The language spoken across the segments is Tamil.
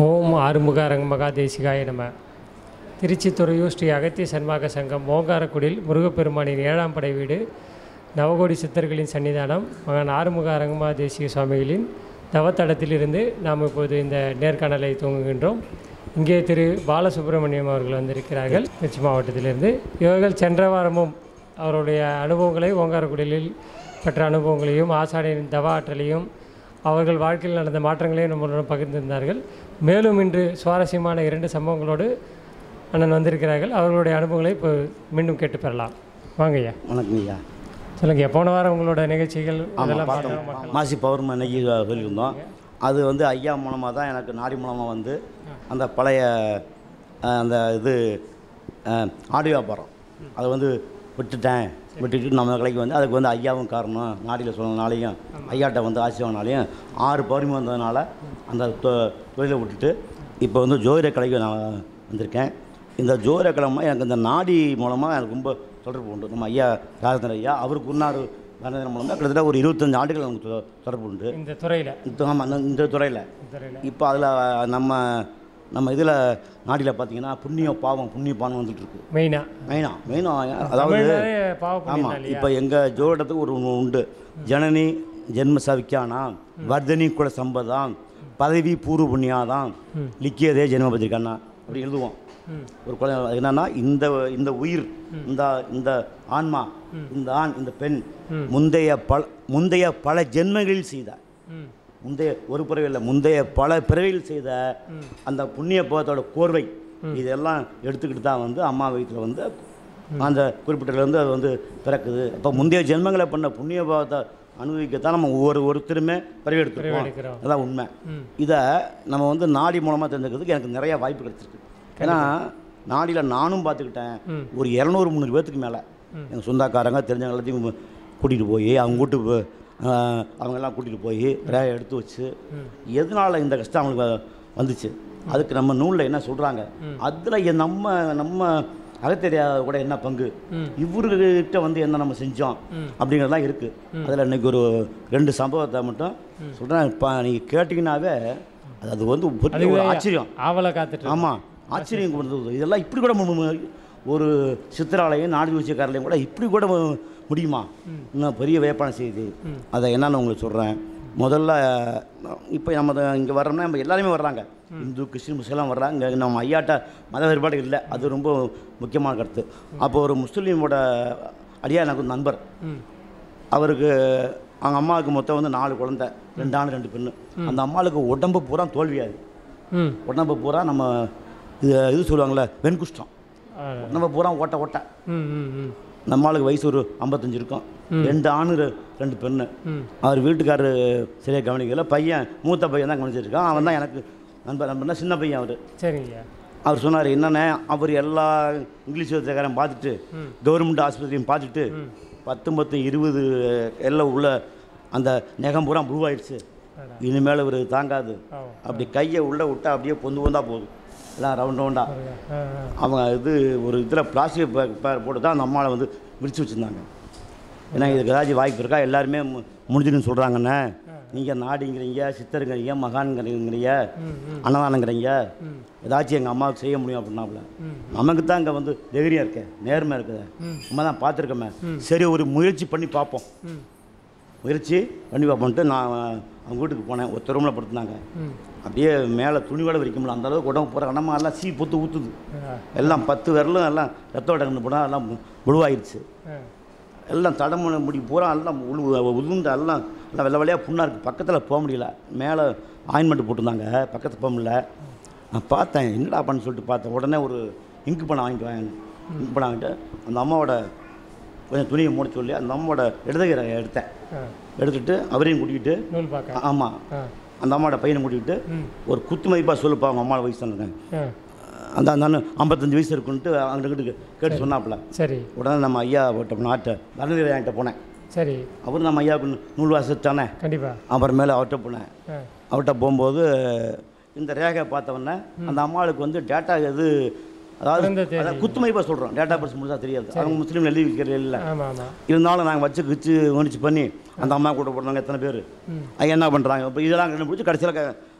ஓம் ஆறுமுக அரங்கமகா தேசிகாய நம திருச்சி துறையூர் ஸ்ரீ அகத்திய சன்மாக சங்கம் ஓங்காரக்குடில் முருகப்பெருமானின் ஏழாம் படை வீடு நவகோடி சித்தர்களின் சன்னிதானம் மகன் ஆறுமுக அரங்கமா தேசிக சுவாமிகளின் தவத்தடத்திலிருந்து நாம் இப்போது இந்த நேர்காணலை துவங்குகின்றோம் இங்கே திரு பாலசுப்ரமணியம் அவர்கள் வந்திருக்கிறார்கள் திருச்சி மாவட்டத்திலிருந்து இவர்கள் சென்ற வாரமும் அவருடைய அனுபவங்களை ஓங்காரக்குடிலில் பெற்ற அனுபவங்களையும் ஆசானியின் தவ ஆற்றலையும் அவர்கள் வாழ்க்கையில் நடந்த மாற்றங்களையும் நம்மளுடன் பகிர்ந்திருந்தார்கள் மேலும் இன்று சுவாரஸ்யமான இரண்டு சம்பவங்களோடு அண்ணன் வந்திருக்கிறார்கள் அவர்களுடைய அனுபவங்களை இப்போ மீண்டும் கேட்டு பெறலாம் வாங்க ஐயா வணக்கம் ஐயா சொல்லுங்க போன வாரம் உங்களோட நிகழ்ச்சிகள் ஆமாம் அதெல்லாம் பார்த்தோம் பார்த்தோம் மாசி பௌர்ணமி அன்னைக்கு சொல்லியிருந்தோம் அது வந்து ஐயா மூலமாக தான் எனக்கு நாடி மூலமாக வந்து அந்த பழைய அஹ், அந்த இது அஹ், ஆடி வியாபாரம் அதை வந்து விட்டுட்டேன் விட்டுட்டு நம்ம கலைக்கு வந்து அதுக்கு வந்து ஐயாவும் காரணம் நாடியில் சொன்னனாலையும் ஐயாட்ட வந்து ஆசிரியனாலையும் ஆறு பௌர்ணமி வந்ததுனால அந்த தொ- தொழிலை விட்டுட்டு இப்போ வந்து ஜோதிட கலைக்கு நான் வந்திருக்கேன் இந்த ஜோதிட கலைமா எனக்கு இந்த நாடி மூலமாக எனக்கு ரொம்ப தொடர்பு உண்டு நம்ம ஐயா ராஜேந்திர ஐயா அவருக்கு உன்னார் ராஜேந்திரன் மூலமாக கிட்டத்தட்ட ஒரு இருபத்தஞ்சு ஆண்டுகள் எனக்கு தொ- தொடர்பு உண்டு இந்த துறையில் இந்த ஆமாம் இந்த- இந்த துறையில் இந்த துறையில் இப்போ அதில் நம்ம நம்ம இதில் நாடியில் பார்த்தீங்கன்னா புண்ணிய பாவம் புண்ணிய பாவம் வந்துட்டு இருக்கு மெயினாக மெயினாக மெயினாக அதாவது தமிழ்னாலே பாவ புண்ணியம் ஆமாம் தான் இல்லையா இப்போ எங்கள் ஜோடத்துக்கு ஒரு ஒன்று உண்டு ஜனனி ஜென்ம சவிக்கானாம் வர்தனி குல சம்பதாம் பதவி பூர்வ புண்ணியாதாம் லிக்கியதே ஜென்ம பத்திரிக்கானா அப்படி எழுதுவோம் ம். ஒரு குழந்தை அது என்னன்னா இந்த இந்த உயிர் இந்த இந்த ஆன்மா இந்த ஆண் இந்த பெண் முந்தைய பல முந்தைய பல ஜென்மங்களில் செய்த ம் முந்தைய ஒரு பிறவியில் முந்தைய பல பிறவியில் செய்த அந்த புண்ணிய பாவத்தோட கோர்வை இதெல்லாம் எடுத்துக்கிட்டு தான் வந்து அம்மா வயிற்றில் வந்து அந்த குறிப்பிட்டதுலேருந்து அது வந்து பிறக்குது அப்போ முந்தைய ஜென்மங்களை பண்ண புண்ணிய பாவத்தை அனுபவிக்கத்தான் நம்ம ஒவ்வொரு ஒருத்தருமே பிறவி எடுத்துருக்கோம் எடுக்கிறோம். அதான் உண்மை ம். இதை நம்ம வந்து நாடி மூலமாக தெரிஞ்சுக்கிறதுக்கு எனக்கு நிறைய வாய்ப்பு கிடைச்சிருக்கு ஏன்னா நாடியில் நானும் பார்த்துக்கிட்டேன் ம். ஒரு இரநூறு முந்நூறு பேர்த்துக்கு மேலே எங்கள் சொந்தக்காரங்க தெரிஞ்சவங்க எல்லாத்தையும் கூட்டிகிட்டு போய் அவங்க வீட்டுக்கு ஆஹ், அவங்கெல்லாம் கூட்டிகிட்டு போய் ரேகை எடுத்து வச்சு எதனால் இந்த கஷ்டம் அவங்களுக்கு வ- வந்துச்சு அதுக்கு நம்ம நூலில் என்ன சொல்கிறாங்க அதில் நம்ம நம்ம அகத்தெரியா கூட என்ன பங்கு இவர்கிட்ட வந்து என்ன நம்ம செஞ்சோம் அப்படிங்கிறதெல்லாம் இருக்குது அதில் இன்னைக்கு ஒரு ரெண்டு சம்பவத்தை மட்டும் சொல்கிறேன் இப்போ நீங்கள் கேட்டிங்கன்னாவே அது அது வந்து பெரிய ஒரு ஆச்சரியம் ஆவலை காத்துட்டு ஆமாம் ஆச்சரியம் கொடுத்தது இதெல்லாம் இப்படி கூட மு- மு- ஒரு சித்திராலயம் நாடு வச்சுக்காரலையும் கூட இப்படி கூட மு- முடியுமா இன்னும் பெரிய வியப்பான செய்தி அதை என்னன்னு உங்களுக்கு சொல்கிறேன் முதல்ல இப்போ நம்ம இங்கே வர்றோம்னா நம்ம எல்லாருமே வர்றாங்க இந்து கிறிஸ்டின் முஸ்லீம் வர்றாங்க நம்ம ஐயாட்ட மத வேறுபாடு இல்லை அது ரொம்ப முக்கியமான கருத்து அப்போ ஒரு முஸ்லீமோட அடியா எனக்கு ஒரு நண்பர் ம் அவருக்கு அவங்க அம்மாவுக்கு மொத்தம் வந்து நாலு குழந்தை ரெண்டு ஆண் ரெண்டு பெண்ணு அந்த அம்மாவுக்கு உடம்பு பூரா தோல்வியாது ம் உடம்பு பூரா நம்ம இது இது சொல்லுவாங்கள்ல வெண்குஷ்டம் ஆ. உடம்பு பூரா ஓட்ட ஓட்ட ம் ம் ம் நம்ம ஆளுக்கு வயசு ஒரு ஐம்பத்தஞ்சு இருக்கும் ரெண்டு ஆணு ரெ- ரெண்டு பெண்ணு ம். அவர் வீட்டுக்காரரு சரியாக கவனிக்கல பையன் மூத்த பையன் தான் கவனிச்சிருக்கான் அவன் தான் எனக்கு நண்பர் நண்பர்னா சின்ன பையன் அவர் சரிங்கய்யா அவர் சொன்னார் என்னண்ணே அவர் எல்லா இங்கிலீஷ் விதக்காரன் பார்த்துட்டு கவர்மெண்ட் ஆஸ்பத்திரியும் பார்த்துட்டு பத்தொம்பத்து இருபது எல்லாம் உள்ள அந்த நெகம் பூரா புழுவாயிடுச்சு அடா. இனிமேல் இவர் தாங்காது ஆ அப்படி கையை உள்ளே விட்டா அப்படியே பொந்து பொந்தா போதும் எல்லாம் ரவுண்ட் ரவுண்டா ஆ ஆ அவங்க இது ஒரு இதில் பிளாஸ்டிக் பேக் பேர் போட்டு தான் அந்த அம்மாவை வந்து விரிச்சு வச்சுருந்தாங்க ஏன்னா இதுக்கு ஏதாச்சும் வாய்ப்பு இருக்கா எல்லாருமே மு- முடிஞ்சுன்னு சொல்கிறாங்கண்ணே நீங்கள் நாடிங்கிறீங்க சித்தருங்கிறீங்க மகான்கிறீங்க அன்னதானங்கிறீங்க ஏதாச்சும் எங்கள் அம்மாவுக்கு செய்ய முடியும் அப்படின்னாப்புல நமக்கு தான் இங்கே வந்து தைரியம் இருக்கே நேர்மை இருக்குது நம்ம தான் பார்த்துருக்கோமே சரி ஒரு முயற்சி பண்ணி பார்ப்போம் ம் முயற்சி பண்ணி பார்ப்போன்ட்டு நான் அவங்க வீட்டுக்கு போனேன் ஒருத்தர் ரூமில் படுத்துனாங்க ம் அப்படியே மேலே துணி கூட விரிக்க முடியல அந்த அளவுக்கு உடம்பு போகிற கடமா எல்லாம் சீ பொத்து ஊற்றுது ஆ எல்லாம் பத்து விரலும் எல்லாம் ரத்த உடம்பு போனால் எல்லாம் மு- முழுவாயிருச்சு ஆ எல்லாம் தடமுன முடி பூரா எல்லாம் உழு உதுந்து எல்லாம் எல்லாம் வெள்ளை வெள்ளையாக புண்ணாக இருக்குது பக்கத்தில் போக முடியல மேலே ஆயின்மெண்ட் போட்டிருந்தாங்க பக்கத்தில் போக முடியல நான் பார்த்தேன் என்னடா பண்ணு சொல்லிட்டு பார்த்தேன் உடனே ஒரு இங்கு பணம் வாங்கிட்டு வாங்க இங்கு பணம் வாங்கிட்டு அந்த அம்மாவோட கொஞ்சம் துணியை மூட சொல்லி அந்த அம்மாவோட இடதுகரை எடுத்தேன் ஆ எடுத்துட்டு அவரையும் கூட்டிக்கிட்டு நூல் பார்க்க ஆமாம் ஆ அந்த அம்மாவோட பையனை கூட்டிக்கிட்டு ம் ஒரு குத்து மதிப்பாக சொல்லுப்பா அவங்க அம்மாவோட வயசு தானே ஆ அந்த அந்த ஐம்பத்தஞ்சு வயசு இருக்குன்ட்டு அங்கிட்டு கேட்டு சொன்னாப்புல சரி உடனே நம்ம ஐயா போட்ட நாட்டை தனநிலை என்கிட்ட போனேன் சரி அவர் நம்ம ஐயாவுக்கு நூ- நூல் வாசித்தானே கண்டிப்பா அப்புறமேல அவர்கிட்ட போனேன் ஆ அவர்கிட்ட போகும்போது இந்த ரேகை பார்த்தவொடனே அந்த அம்மாளுக்கு வந்து டேட்டா எது அதாவது பிறந்த தேதி. அதாவது குத்துமதிப்பாக சொல்கிறோம் டேட்டா பர்ஸ் முழுசா தெரியாது அவங்க முஸ்லீம் எழுதி வைக்கிறது இல்லை ஆமாம் ஆமாம் இருந்தாலும் நாங்கள் வச்சு கிச்சு கவனிச்சு பண்ணி அந்த அம்மா கூட போடுறாங்க எத்தனை பேர் ம். அது என்ன பண்ணுறாங்க இப்போ இதெல்லாம் கண்டுபிடிச்சி கடைசியில்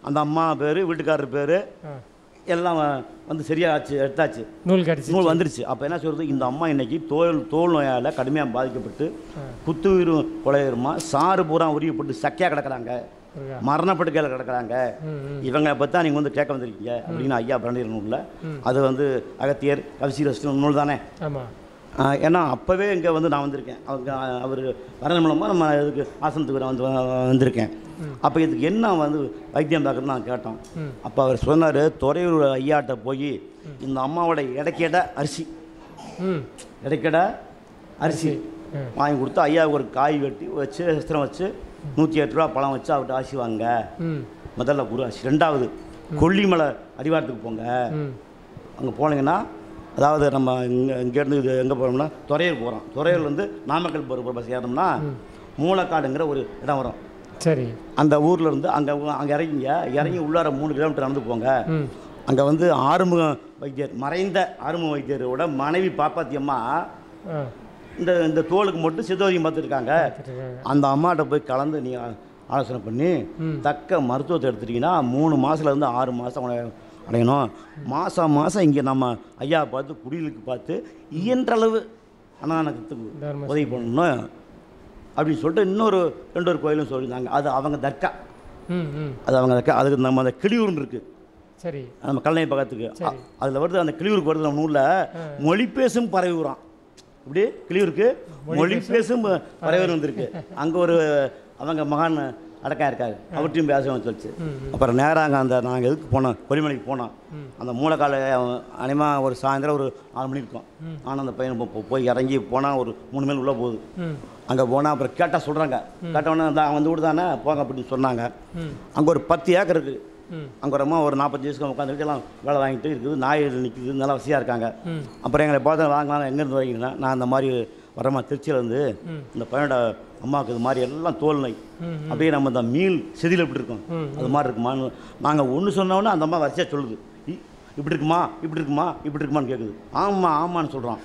அந்த அம்மா பேர் வீட்டுக்காரர் பேர் ஆ எல்லாம் வந்து சரியாச்சு எடுத்தாச்சு நூல் கடிச்சு நூல் வந்துருச்சு அப்போ என்ன சொல்கிறது இந்த அம்மா இன்னைக்கு தோல் தோல் நோயால் கடுமையாக பாதிக்கப்பட்டு புத்துயிரும் கொலையுமா சாறு பூரா உரியப்பட்டு சக்கையாக கிடக்குறாங்க இருக்கா மரணப்படுக்கையில் கிடக்குறாங்க ம் ம் இவங்க பற்றி தான் நீங்கள் வந்து கேட்க வந்திருக்கீங்க அப்படின்னு ஐயா பிரண்டியர் நூலில் அது வந்து அகத்தியர் கவிசீரஸ்டு நூல் தானே ஆமாம் ஆஹ் ஏன்னா அப்போவே இங்கே வந்து நான் வந்திருக்கேன் அவங்க அவர் வரது மூலமாக நம்ம இதுக்கு ஆசனத்துக்கு நான் வந்து வந்திருக்கேன் அப்போ இதுக்கு என்ன வந்து வைத்தியம் பார்க்குறதுன்னு நான் கேட்டோம் ம். அப்போ அவர் சொன்னார் துறையூர் ஐயாட்ட போய் இந்த அம்மாவோட இடைக்கேட அரிசி ம் இடைக்கேட அரிசி ம். வாங்கி கொடுத்து ஐயாவுக்கு ஒரு காய் வெட்டி வச்சு சிஸ்திரம் வச்சு நூற்றி எட்டு ரூபா பழம் வச்சு அவர்கிட்ட ஆசி வாங்க ம் முதல்ல குரு ஆசி ரெண்டாவது கொல்லிமலை அடிவாரத்துக்கு போங்க ம் அங்கே போனீங்கன்னா அதாவது நம்ம இங்கே இங்கேருந்து இது எங்கே போகிறோம்னா துறையூர் போகிறோம் துறையூர்லேருந்து நாமக்கல் போகிற பஸ் ஏறணும்னா மூலக்காடுங்கிற ஒரு இடம் வரும் சரி அந்த ஊர்ல இருந்து அங்கே அங்கே இறங்கிங்க இறங்கி உள்ளார மூணு கிலோமீட்டர் நடந்து போங்க ம் அங்கே வந்து ஆறுமுக வைத்தியர் மறைந்த ஆறுமுக வைத்தியரோட மனைவி பாப்பாத்தி அம்மா ஆ இந்த இந்த தோலுக்கு மட்டும் சித்தோதியம் பார்த்துருக்காங்க பார்த்துருக்காங்க அந்த அம்மாட்ட போய் கலந்து நீ ஆலோசனை பண்ணி ம். தக்க மருத்துவத்தை எடுத்துட்டீங்கன்னா மூணு மாதத்துலேருந்து ஆறு மாதம் அடையணும் மாதம் மாதம் இங்கே நம்ம ஐயா பார்த்து குடிலுக்கு பார்த்து இயன்றளவு அன்னதானத்துக்கு தர்ம உதவி பண்ணணும் அப்படின்னு சொல்லிட்டு இன்னொரு ரெண்டு ஒரு கோயிலும் சொல்லியிருந்தாங்க அது அவங்க தர்கா ம் ம் அது அவங்க தர்கா அதுக்கு நம்ம அந்த கிளியூர்னு இருக்குது சரி நம்ம கல்லணை பக்கத்துக்கு சரி. அதில் வருது அந்த கிளியூருக்கு வருது நம்ம ஊரில் மொழி பேசும் பறவை ஊரான் இப்படி கிளியூருக்கு மொழி பேசும் பறவை வந்திருக்கு அங்கே ஒரு அவங்க மகான் அடக்கம் இருக்காரு அவர்கிட்டையும் பேசணும்னு சொல்லிச்சு அப்புறம் நேராக அங்கே அந்த நாங்கள் எதுக்கு போனோம் கொல்லிமலைக்கு போனோம் அந்த மூளைக்கால அனிமா ஒரு சாயந்தரம் ஒரு நாலு மணி இருக்கும் ஆனால் அந்த பையன் போ- போய் இறங்கி போனால் ஒரு மூணு மேல் உள்ளே போகுது ம் அங்கே போனால் அப்புறம் கேட்டால் சொல்கிறாங்க கேட்டவொடனே தான் வந்து விடு தானே போங்க அப்படின்னு சொன்னாங்க ம் அங்கே ஒரு பத்து ஏக்கர் இருக்குது ம் அங்கே ஒரு அம்மா ஒரு நாற்பத்தஞ்சு வயசுக்கு உட்காந்துட்டு எல்லாம் வேலை வாங்கிட்டு இருக்குது நாய் நிற்குது நல்லா வசதியாக இருக்காங்க ம் அப்புறம் எங்களை பார்த்து வாங்கலாம் எங்கேருந்து வரீங்கன்னா நான் அந்த மாதிரி வரமா திருச்சியிலேருந்து இந்த பையனோட அம்மாவுக்கு இது மாதிரி எல்லாம் தோல் நோய் ம், அப்படியே நம்ம இந்த மீல் செதில் எப்படி இருக்கும் ம், அது மாதிரி இருக்குமான்னு நாங்கள் ஒன்று சொன்னோன்னே அந்த அம்மா வரிசையாக சொல்லுது இ- இப்படி இருக்குமா இப்படி இருக்குமா இப்படி இருக்குமான்னு கேட்குது ஆமாம் ஆமான்னு சொல்கிறான்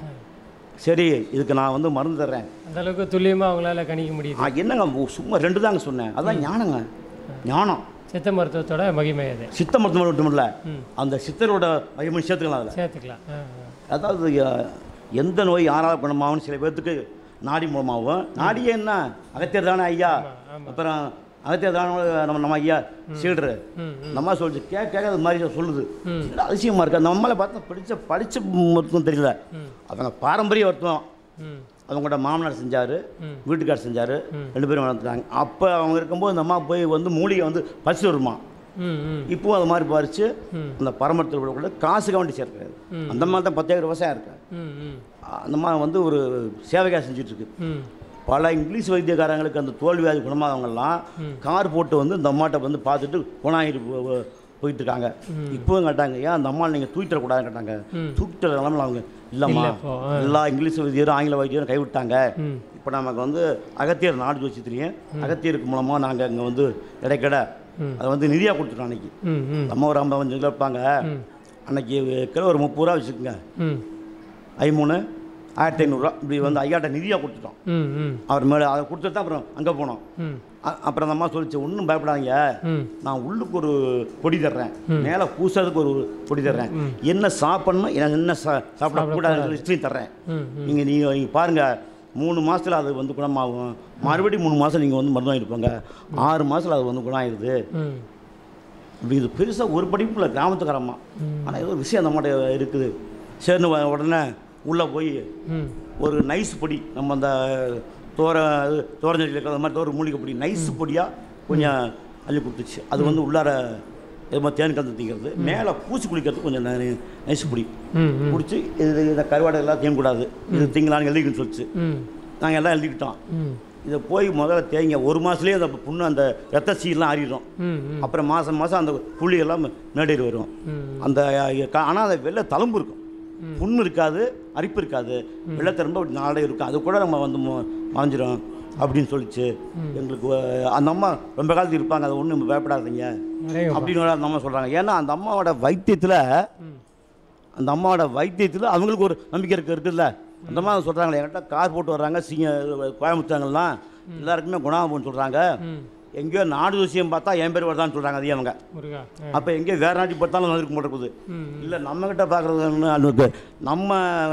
சரி இதுக்கு நான் வந்து மருந்து தர்றேன் அந்த அளவுக்கு துல்லியமாக அவங்களால கணிக்க முடியுது ஆ, என்னங்க உ- சும்மா ரெண்டு தாங்க சொன்னேன் அதான் ஞானங்க ஞானம் சித்த மருத்துவத்தோட மகிமை அது சித்த மருத்துவம் மட்டும் இல்லை ம் அந்த சித்தரோட மகிமை சேர்த்துக்கலாம் அதில் சேர்த்துக்கலாம் ஆ ஆ. அதாவது அஹ், எந்த நோய் யாரால் குணமாகும் சில பேர்த்துக்கு நாடி மூலமாகும் நாடியே என்ன அகத்தியர் தானே ஐயா ஆமா. அப்புறம் அகத்தியர் தானே நம்ம நம்ம ஐயா சீடுற ம் நம்ம சொல்லிச்சு கே கேட்காத மாதிரி சொல்லுது ம். என்ன அதிசயமாக இருக்குது நம்மளை பார்த்தா படித்த படித்த மருத்துவம் தெரியல ம் அவங்க பாரம்பரிய மருத்துவம் ம் அவங்களோட மாமனார் செஞ்சார் ம். வீட்டுக்கார் செஞ்சார் ம். ரெண்டு பேரும் வளர்த்துட்டாங்க அப்போ அவங்க இருக்கும்போது இந்த அம்மா போய் வந்து மூலிகை வந்து பறிச்சு வருமா ம் ம் இப்போவும் அது மாதிரி பறித்து ம். அந்த பரமரத்தில் விடக்கூட காசுக்கு வேண்டி சேர்க்கிறாரு ம். அந்த மாதிரி தான் பத்து ஏக்கர் விவசாயம் இருக்கு ம் ம் அந்த மாதிரி வந்து ஒரு சேவைக்காக செஞ்சுட்ருக்கு ம் பல இங்கிலீஷ் வைத்தியக்காரங்களுக்கு அந்த தோல்வியாதி குணமாகவங்கெல்லாம் கார் போட்டு வந்து இந்த அம்மாட்ட வந்து பார்த்துட்டு குணாயிட்டு போ- போ- போயிட்டு இருக்காங்க இப்போவும் கேட்டாங்க ஏன் அந்த அம்மா நீங்கள் தூக்கிட்டு கூடாதுன்னு கேட்டாங்க ம். தூக்கிட்டு நிலமில் அவங்க இல்லைம்மா இல்ல இப்போ, ஆ. எல்லா இங்கிலீஷ் வைத்தியரும் ஆங்கில வைத்தியரும் கைவிட்டாங்க ம் இப்போ நமக்கு வந்து அகத்தியர் நாடு ஜோசித்திரியும் அகத்தியருக்கு மூலமாக நாங்கள் இங்கே வந்து இடைக்கடை அதை வந்து நிதியாக கொடுத்துட்டோம் அன்னைக்கு ம் ம் நம்ம ஒரு ஐம்பது கிலோ இருப்பாங்க ம். அன்னைக்கு கிலோ ஒரு முப்பது ரூபா வச்சுக்கோங்க ம் ஐமூணு ஆயிரத்தி ஐநூறுரூவா இப்படி வந்து ஐயாட்ட நிதியாக கொடுத்துட்டோம் ம் ம் அவர் மேலே அதை கொடுத்துட்டு தான் அப்புறம் அங்கே போனோம் ம் அ- அப்புறம் அந்த அம்மா சொல்லிச்சு ஒன்றும் பயப்படாதீங்க ம் நான் உள்ளுக்கு ஒரு பொடி தர்றேன் மேலே பூசுறதுக்கு ஒரு பொடி தர்றேன் என்ன சாப்பிடணும் என்ன என்ன சா சாப்பிடக்கூடாதுன்னு ஹிஸ்ட்ரி தர்றேன் ம் நீங்கள் நீங்கள் நீங்கள் பாருங்கள் மூணு மாதத்தில் அது வந்து குணமாகும் மறுபடியும் மூணு மாதம் நீங்கள் வந்து மருந்து வாங்கிருப்பாங்க ஆறு மாதத்தில் அது வந்து குணம் ஆயிடுது ம் இப்படி இது பெருசாக ஒரு படிப்பு இல்லை கிராமத்துக்காரம்மா ஆனால் ஏதோ விஷயம் அந்த மாதிரி இருக்குது சரின்னு வ- உடனே உள்ளே போய் ம் ஒரு நைஸ் பொடி நம்ம அந்த தோர இது தோரஞ்செடியில் இருக்கிற மாதிரி ஒரு மூலிகை பொடி நைஸ் பொடியாக கொஞ்சம் அள்ளி கொடுத்துச்சு அது வந்து உள்ளார இது மாதிரி தேன் கலந்து தீக்கிறது மேலே பூச்சி குளிக்கிறதுக்கு கொஞ்சம் நை- நைஸ் பொடி ம் ம் பிடிச்சி இது இந்த கருவாடை எல்லாம் தேங்கக்கூடாது இது திங்களான்னு எழுதிக்கணும்னு சொல்லிச்சு ம் நாங்கள் எல்லாம் எழுதிக்கிட்டோம் ம் இதை போய் முதல்ல தேங்க ஒரு மாதத்துலேயே அந்த புண்ணு அந்த ரத்த சீலாம் ஆறிடும் ம் ம் அப்புறம் மாதம் மாதம் அந்த புள்ளி எல்லாம் மேடேறி வரும் ம் அந்த ஆனால் அந்த வெள்ளை தழும்பு இருக்கும் புண்ணு இருக்காது அரிப்பு இருக்காது வெள்ளத்தரும்பு அப்படி நாளே இருக்கும் அது கூட நம்ம வந்து ம- மறைஞ்சிரும் அப்படின்னு சொல்லிச்சு எங்களுக்கு அஹ், அந்த அம்மா ரொம்ப காலத்துக்கு இருப்பாங்க அதை ஒன்றும் பயப்படாதீங்க அடேங்கப்பா. அப்படின்னு ஒரு அந்த அம்மா சொல்கிறாங்க ஏன்னா அந்த அம்மாவோட வைத்தியத்தில் ம் அந்த அம்மாவோட வைத்தியத்தில் அவங்களுக்கு ஒரு நம்பிக்கை இருக்கு இருக்குல்ல அந்த அம்மா சொல்கிறாங்களே என்கிட்ட கார் போட்டு வர்றாங்க சிங்க கோயம்புத்தாங்கலாம் எல்லாருக்குமே குணாகும்னு சொல்கிறாங்க ம் எங்கேயோ நாடு விஷயம் பார்த்தா என் பேர் வருதான்னு சொல்கிறாங்க அதே அவங்க முருகா ஆ. அப்போ எங்கேயோ வேறு நாட்டி பார்த்தாலும் வந்திருக்க மாட்டேங்குது ம் இல்லை நம்மக்கிட்ட பார்க்குறது அதுக்கு நம்ம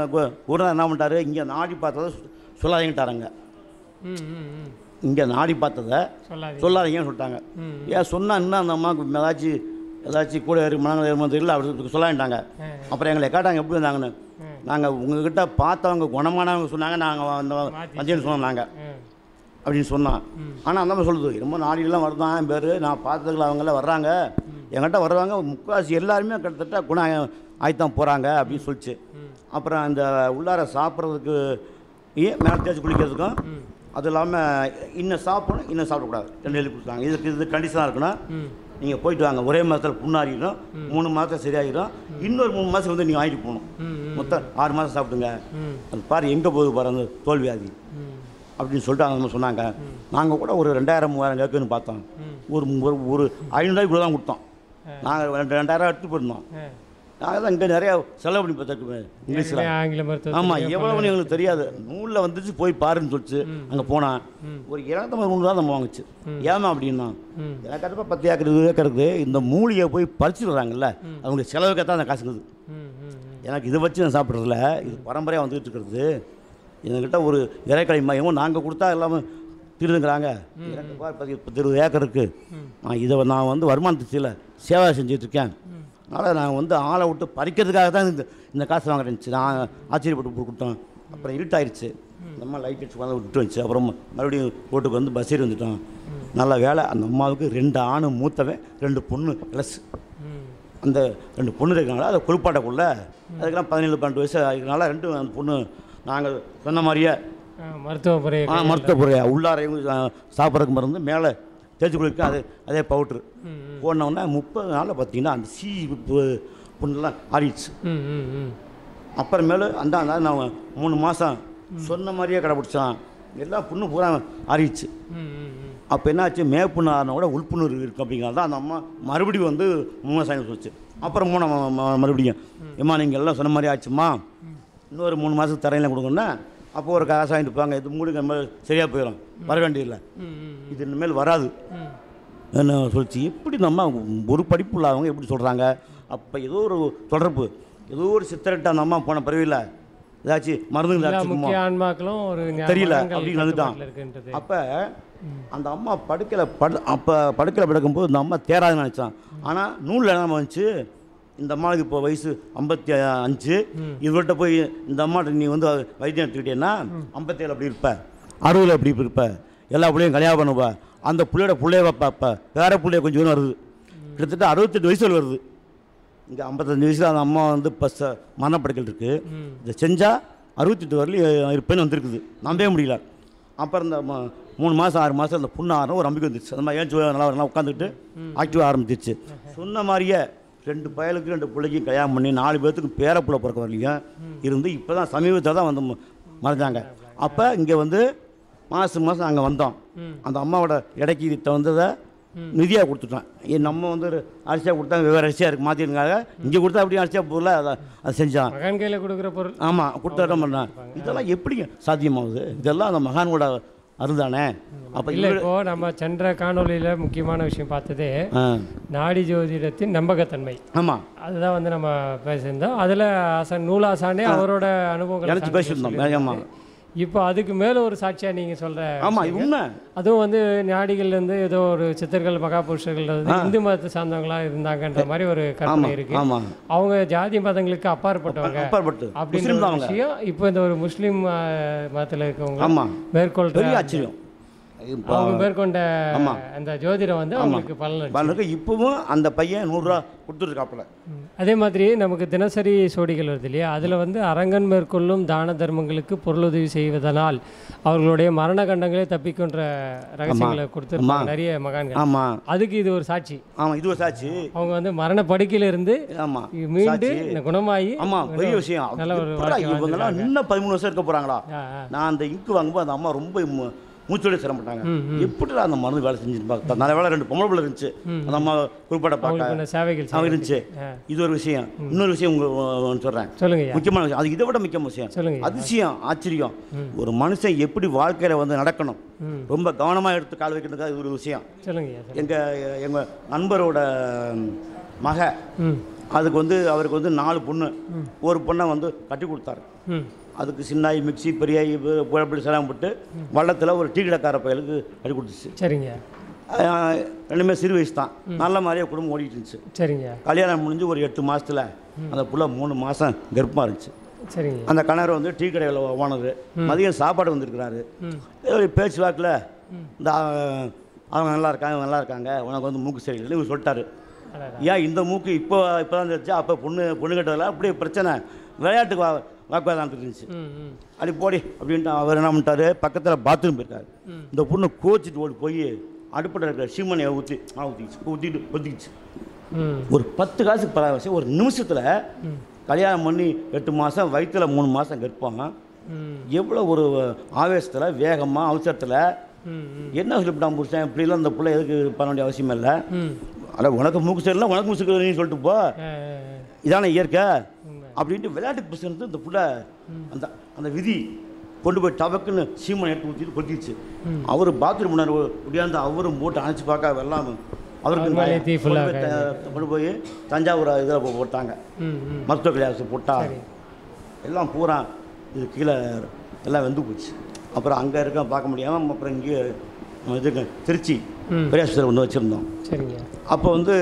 கூட என்ன பண்ணிட்டாரு இங்கே நாடி பார்த்ததை சொ- சொல்லாதீங்கட்டாருங்க ம் ம் ம் இங்கே நாடி பார்த்ததை சொல்லாதீங்க சொல்லாதீங்கன்னு சொல்லிட்டாங்க ம் ஏன் சொன்னா இன்னும் அந்த அம்மாவுக்கு ஏதாச்சும் ஏதாச்சும் கூட ஏறி மனங்கள் ஏறுமோ தெரியல அப்படி சொல்லாண்டாங்க ஆ. அப்புறம் எங்களை கேட்டாங்க எப்படி வந்தாங்கன்னு ஆ. நாங்கள் உங்ககிட்ட பார்த்தவங்க குணமானவங்க சொன்னாங்க நாங்கள் அந்த மாத்தி வந்தேன்னு சொன்னோம் நாங்கள் ஆ. அப்படின்னு சொன்னான் ம். ஆனால் அந்த மாதிரி சொல்லுது ரொம்ப நாடிலாம் வருதான் என் பேர் நான் பார்த்ததுல அவங்களாம் வர்றாங்க என்கிட்ட வருவாங்க முக்கால்வாசி எல்லாருமே கிட்டத்தட்ட குணம் ஆயித்தான் போகிறாங்க அப்படின்னு சொல்லிச்சு ம். அப்புறம் அந்த உள்ளார சாப்பிட்றதுக்கு ஏன் மேலே தேய்ச்சி குளிக்கிறதுக்கும் ம் அது இல்லாமல் இன்னும் சாப்பிடணும் இன்னும் சாப்பிடக்கூடாது ரெண்டு எழுதி கொடுத்தாங்க இதுக்கு இது கண்டிஷனாக இருக்குன்னா ம் நீங்கள் போயிட்டு வாங்க ஒரே மாதத்தில் புண்ணாறிடும் மூணு மாதத்தில் சரியாயிடும் இன்னொரு மூணு மாதம் வந்து நீங்கள் வாங்கிட்டு போகணும் ம் ம் மொத்தம் ஆறு மாதம் சாப்பிடுங்க ம் அது பாரு எங்கே போகுது பாரு அந்த தோல்வியாதி ம் அப்படின்னு சொல்லிட்டு அவங்க சொன்னாங்க நாங்கள் கூட ஒரு ரெண்டாயிரம் மூவாயிரம் கேட்குன்னு பார்த்தோம் ம். ஒரு ஒரு ஒரு ஐநூறுரூவாய்க்கு தான் கொடுத்தோம் நாங்கள் ரெண்டு ரெண்டாயிரம் எடுத்து போயிருந்தோம் ஆ. நாங்கள் தான் இங்கே நிறையா செலவு பண்ணி பார்த்துருக்கோம் இங்கிலீஷில் ஏற்கனவே ஆங்கில மருத்துவம் ஆமாம் எவ்வளோன்னு எங்களுக்கு தெரியாது நூலில் வந்துச்சு போய் பாருன்னு சொல்லிச்சு அங்கே போனான் ஒரு இரநூத்தம்பது நூறு தான் நம்ம வாங்குச்சு ஏமா அப்படின்னா ம் எனக்கு கண்டிப்பாக பத்து ஏக்கர் இருபது ஏக்கருக்கு இந்த மூலியை போய் பறிச்சுட்டு வராங்கல்ல அவங்களுக்கு செலவுக்கு தான் அந்த காசுக்குது ம் ம் ம் எனக்கு இதை வச்சு நான் சாப்பிட்றதில்ல இது பரம்பரையாக வந்துகிட்டு இருக்கிறது எங்ககிட்ட ஒரு இறைக்கடை மையமும் நாங்கள் கொடுத்தா எல்லாமே திருதுங்கிறாங்க எனக்கு பார் பத்து பத்து இருபது ஏக்கர் இருக்குது நான் இதை நான் வந்து வருமானத்தில் சேவை செஞ்சிட்ருக்கேன் அதனால் நான் வந்து ஆளை விட்டு பறிக்கிறதுக்காக தான் இந்த இந்த காசு வாங்குறேன்ச்சு நான் ஆச்சரியப்பட்டு போட்டு கொடுத்தோம் அப்புறம் இருட்டாயிருச்சு நம்ம லைட் அடிச்சு வந்து விட்டு வந்துச்சு அப்புறம் மறுபடியும் ரோட்டுக்கு வந்து பஸ் ஏறி வந்துட்டோம் நல்ல வேலை அந்த அம்மாவுக்கு ரெண்டு ஆணு மூத்தவன் ரெண்டு பொண்ணு இலசு ம் அந்த ரெண்டு பொண்ணு இருக்கனால அதை குளிப்பாட்டக்குள்ள அதுக்கெல்லாம் பதினேழு பன்னெண்டு வயசு ஆகினால ரெண்டு அந்த பொண்ணு நாங்கள் சொன்ன மாதிரியே ஆ, மருத்துவ முறை ஆ மருத்துவ பொருள் உள்ளாரையும் சாப்பிட்றதுக்கு மருந்து மேலே தேய்ச்சி குளிக்க அது அதே பவுட்ரு ம் ம் போனோடனே முப்பது நாளில் பார்த்தீங்கன்னா அந்த சீ பு- புண்ணெல்லாம் ஆறிடுச்சு ம் ம் ம் அப்புறமேலு அந்த அந்த நான் மூணு மாதம் சொன்ன மாதிரியே கடைப்பிடிச்சான் எல்லாம் புண்ணு பூரா ஆறிடுச்சு ம் ம் ம் அப்போ என்னாச்சு மேப்புண்ணு ஆறின கூட உள்புண்ணு இருக்குது அப்படிங்கிறது தான் அந்த அம்மா மறுபடியும் வந்து விவசாயம் சொல்லிச்சு அப்புறம் மூணு ம- ம- மறுபடியும் ஏம்மா நீங்கள் எல்லாம் சொன்ன மாதிரி ஆச்சுமா இன்னொரு மூணு மாதத்துக்கு தரையில் கொடுக்கணுன்னா அப்போ ஒரு காசு வாங்கிட்டு போங்க இது மூடு நம்ம சரியாக போயிடும் வர வேண்டியதில்லை ம் ம் இது இனிமேல் வராது ம் என்ன சொல்லிச்சு எப்படி நம்ம ஒரு படிப்பு இல்லாதவங்க எப்படி சொல்கிறாங்க அப்போ ஏதோ ஒரு தொடர்பு ஏதோ ஒரு சித்தரட்டை அந்த அம்மா போன பிறவியில் ஏதாச்சும் மருந்துகள் எல்லா அடிச்சுக்குமோ முக்கிய ஆன்மாக்களும் ஒரு ஞா- தெரியல, மதங்கள் அப்படின்னு வந்துட்டான். கட்டுப்பாட்டுல இருக்குன்றது அப்போ அந்த அம்மா படுக்கையில் படு அப்போ படுக்கையில் படுக்கும்போது இந்த அம்மா தேராதுன்னு நினச்சான் ஆனால் நூலில் என்ன வந்துச்சு இந்த அம்மாவுக்கு இப்போ வயசு ஐம்பத்தி அஞ்சு இவர்கிட்ட போய் இந்த அம்மாட்ட நீ வந்து வைத்தியம் எடுத்துக்கிட்டேன்னா ஐம்பத்தேழு அப்படி இருப்ப அறுபதில் அப்படி இருப்ப எல்லா பிள்ளையும் கல்யாணம் பண்ணுவ அந்த பிள்ளையோட பிள்ளைய வைப்ப வேற பிள்ளைய கொஞ்சம் கொஞ்சம் வருது கிட்டத்தட்ட அறுபத்தெட்டு வயசுல வருது இங்கே ஐம்பத்தஞ்சு வயசில் அந்த அம்மா வந்து இப்போ ச மரணப்படுக்கல் இருக்குது ம் இதை செஞ்சால் அறுபத்தெட்டு வரலையும் இருப்பேன்னு வந்திருக்குது நம்பவே முடியல அப்புறம் இந்த ம- மூணு மாதம் ஆறு மாதம் அந்த புண்ணு ஆறும் ஒரு நம்பிக்கை வந்துருச்சு அந்த மாதிரி ஏன் நல்லா நல்லா உட்காந்துக்கிட்டு ஆக்டிவாக ஆரம்பிச்சிருச்சு சொன்ன மாதிரியே ரெண்டு பயலுக்கு ரெண்டு பிள்ளைக்கும் கல்யாணம் பண்ணி நாலு பேர்த்துக்கு பேர பிள்ளை பிறக்க வரலையும் இருந்து இப்போ தான் சமீபத்தில் தான் வந்து ம- மறைஞ்சாங்க அப்போ இங்கே வந்து மாதம் மாதம் அங்கே வந்தோம் ம். அந்த அம்மாவோட இடைக்கு இதை வந்ததை நிதியாக கொடுத்துட்டோம் ஏன் நம்ம வந்து ஒரு அரிசியாக கொடுத்தா வெவ்வேறு அரிசியாக இருக்குது மாற்றிருக்காங்க இங்கே கொடுத்தா அப்படியே அரிசியாக போகல அதை அதை செஞ்சான் மகன் கையில் கொடுக்குற பொருள் ஆமாம் கொடுத்தாட்டம் பண்ணேன் இதெல்லாம் எப்படி சாத்தியமாகுது இதெல்லாம் அந்த மகானோட அருள்தானே அப்போ இல்லை இப்போ நம்ம சென்ற காணொளியில் முக்கியமான விஷயம் பார்த்ததே ஆ நாடி ஜோதிடத்தின் நம்பகத்தன்மை ஆமாம் அதுதான் வந்து நம்ம பேசியிருந்தோம் அதில் ஆசான் நூலாசானே அவரோட அனுபவங்களை நினச்சி சான்று பேசியிருந்தோம் சொல்லியிருந்தாரு. ஆமாம் இப்போ அதுக்கு மேலே ஒரு சாட்சியாக நீங்கள் சொல்கிற ஆமாம் இது உண்மை அதுவும் வந்து ஞாடிகள்லேருந்து ஏதோ ஒரு சித்தர்கள் மகாபுருஷர்கள் வந்து இந்து மதத்தை சார்ந்தவங்களா இருந்தாங்கன்ற மாதிரி ஒரு கற்பனை ஆமாம் இருக்கு ஆமாம் அவங்க ஜாதி மதங்களுக்கு அப்பாற்பட்டவங்க அப்பாற்பட்டு அப்படின்ற முஸ்லீம் ஒரு தான் அவங்க விஷயம் இப்போ இந்த ஒரு முஸ்லீம் மதத்தில் இருக்கவங்க ஆமாம் மேற்கொள்ற பெரிய ஆச்சரியம் இப்போ அவங்க மேற்கொண்ட ஆமா. அந்த ஜோதிடம் வந்து அவங்களுக்கு பலன் அளிச்சு. பாருங்க இப்போவும் அந்த பையன் நூறுரூவா கொடுத்துருக்காப்புல ம். அதே மாதிரி நமக்கு தினசரி சோடிகள் வருது இல்லையா அதில் வந்து அரங்கன் மேற்கொள்ளும் தான தர்மங்களுக்கு பொருளுதவி செய்வதனால் அவர்களுடைய மரண கண்டங்களே தப்பிக்கின்ற ரகசியங்களை கொடுத்துருப்பாங்க நிறைய மகான்கள் ஆமாம் அதுக்கு இது ஒரு சாட்சி ஆமாம் இது ஒரு சாட்சி அவங்க வந்து மரண படுக்கையில இருந்து ஆமாம் மீண்டு இந்த குணமாகி ஆமாம் பெரிய விஷயம் நல்ல ஒரு எப்படா வாழ்க்கை இவங்கெல்லாம் இன்னும் பதிமூணு வருஷம் இருக்க போகிறாங்களா ஆ, ஆ. நான் அந்த இங்கு வாங்கும்போது அந்த அம்மா ரொம்ப ம- மூச்சோட சிரமப்பட்டாங்க ம், எப்படி அந்த மருந்து வேலை செஞ்சுன்னு பார்த்தா நல்ல வேலை ரெண்டு பொம்பளை பிள்ளை இருந்துச்சு அந்த அம்மா குறிப்பிட்ட அவங்களுக்கு பார்க்க பண்ண சேவைகள் அவன் செய்ய- இருந்துச்சு ஆ. இது ஒரு விஷயம் இன்னொரு விஷயம் உங்களுக்கு சொல்கிறேன் சொல்லுங்க ஐயா முக்கியமான விஷயம் அது இதை விட முக்கியமான விஷயம் சொல்லுங்க ஐயா. அதிசயம் ஆச்சரியம் ஒரு மனுஷன் எப்படி வாழ்க்கையில் வந்து நடக்கணும் ம். ரொம்ப கவனமாக எடுத்து கால் வைக்கிறதுக்காக இது ஒரு விஷயம் சொல்லுங்க ஐயா சொல்லுங்க. எங்கள் எங்கள் நண்பரோட மக ம் அதுக்கு வந்து அவருக்கு வந்து நாலு பொண்ணு ஒரு பொண்ணை வந்து கட்டி கொடுத்தாரு ம் அதுக்கு சின்னாய் மிக்சி பெரியாய் புழப்படி செலாம் போட்டு வள்ளத்தில் ஒரு டீ கடைக்கார பயலுக்கு கட்டி கொடுத்துச்சு சரிங்க ஆஹ் ரெண்டுமே சிறு வயசு தான் நல்ல மாதிரியே குடும்பம் ஓடிட்டு இருந்துச்சு சரிங்க கல்யாணம் முடிஞ்சு ஒரு எட்டு மாசத்துல அந்த புள்ள மூணு மாதம் கர்ப்பமாக இருந்துச்சு சரிங்க அந்த கணவர் வந்து டீ கடையில் ஓனரு மதியம் சாப்பாடு வந்திருக்கிறாரு ம் ஒரு பேச்சு வாக்கில் இந்த ஆஹ், அவங்க நல்லா இருக்காங்க இவங்க நல்லா இருக்காங்க உனக்கு வந்து மூக்கு சரியில்லை இவர் சொல்லிட்டாரு அடடா. ஏன் இந்த மூக்கு இப்போ இப்போ தான் தெரிஞ்சு அப்போ பொண்ணு பொண்ணு கட்டதில் அப்படியே பிரச்சனை விளையாட்டுக்கு வா வாக்குவாதம் இருந்துச்சு ம் ம் அப்படி போடி அப்படின்ட்டு அவர் என்ன பண்ணிட்டாரு பக்கத்தில் பாத்ரூம் போயிருக்காரு இந்த பொண்ணு கோச்சிட்டு ஓடி போய் அடுப்பில் இருக்கிற சீமனையை ஊற்றி ஆ ஊற்றிக்கிச்சு ஊற்றிட்டு ஒத்திக்கிச்சு ம் ஒரு பத்து காசுக்கு பரவாயில்ல ஒரு நிமிஷத்தில் கல்யாணம் பண்ணி எட்டு மாதம் வயிற்றுல மூணு மாதம் கற்போம் ம் எவ்வளோ ஒரு ஆவேசத்தில் வேகமாக அவசரத்தில் ம் ம் என்ன சொல்லிவிட்டான் புருஷன் இப்படிலாம் இந்த பிள்ளை எதுக்கு பண்ண வேண்டிய அவசியம் இல்லை ம் அட உனக்கு மூக்கு சரியில்லை உனக்கு மூக்கு நீ சொல்லிட்டு போ ஆ, ஆ, ஆ. இதானே இயற்கை உண்மை. அப்படின்ட்டு விளையாட்டுக்கு பேசுறது இந்த புள்ள அந்த அந்த விதி கொண்டு போய் டபக்குன்னு சீமனை எடுத்து ஊற்றிட்டு கொட்டிடுச்சு அவர் பாத்ரூம் முன்னாடி முடியாந்து அவரும் போட்டு அணைச்சி பார்க்க எல்லாம் அவருக்கு அவர் மேலே தீ full-ஆ கொண்டு போய் த- கொண்டு போய் தஞ்சாவூர் இதில் போட்டாங்க ம் ம் மருத்துவ கல்யாணம் போட்டா சரி. எல்லாம் பூரா இது கீழே எல்லாம் வெந்து போச்சு அப்புறம் அங்கே இருக்க பார்க்க முடியாமல் அப்புறம் இங்கே இதுக்கு திருச்சி ம். பெரியாஸ்பத்திரி வந்து வச்சுருந்தோம் சரிங்க அப்போ வந்து